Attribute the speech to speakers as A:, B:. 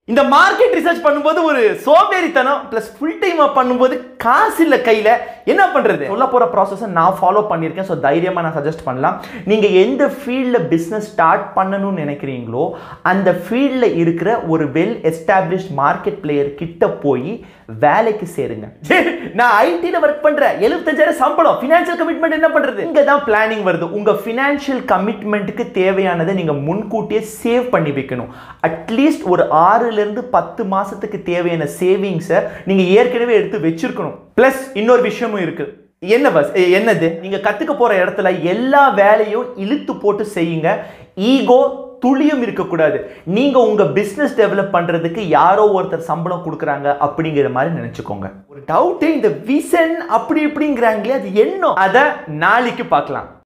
A: இந்த market research பண்ணும்போது ஒரு சோம்பேறித்தனம் ப்ளஸ் ஃபுல் டைமா பண்ணும்போது காசு இல்லை கையில் என்ன பண்ணுறது சொல்ல போகிற ப்ராசஸை நான் ஃபாலோ பண்ணியிருக்கேன் ஸோ தைரியமாக நான் சஜஸ்ட் பண்ணலாம் நீங்கள் எந்த ஃபீல்டில் பிஸ்னஸ் ஸ்டார்ட் பண்ணணும்னு நினைக்கிறீங்களோ அந்த ஃபீல்டில் இருக்கிற ஒரு வெல் எஸ்டாப்ளிஷ்ட் மார்க்கெட் பிளேயர் கிட்ட போய் வேலைக்கு சேருங்க நான் ஐடியில் ஒர்க் பண்ணுறேன் எழுபத்தஞ்சாயிரம் சம்பளம் ஃபினான்ஷியல் கமிட்மெண்ட் என்ன பண்ணுறது இங்கே தான் பிளானிங் வருது உங்கள் ஃபினான்ஷியல் கமிட்மெண்ட்டுக்கு தேவையானதை நீங்கள் முன்கூட்டியே சேவ் பண்ணி வைக்கணும் அட்லீஸ்ட் ஒரு ஆறுலேருந்து பத்து மாதத்துக்கு தேவையான சேவிங்ஸை நீங்கள் ஏற்கனவே எடுத்து வச்சிருக்கணும் ப்ளஸ் இன்னொரு விஷயமும் இருக்குது என்ன பஸ் எ- என்னது நீங்கள் கற்றுக்க போகிற இடத்துல எல்லா வேலையும் இழுத்து போட்டு செய்யுங்க ஈகோ துளியும் இருக்கக்கூடாது நீங்கள் உங்கள் பிஸ்னஸ் டெவலப் பண்ணுறதுக்கு யாரோ ஒருத்தர் சம்பளம் கொடுக்குறாங்க அப்படிங்கிற மாதிரி நினச்சிக்கோங்க ஒரு டவுட்டு இந்த விசன் அப்படி இப்படிங்கிறாங்களே அது என்ன அதை நாளைக்கு பார்க்கலாம்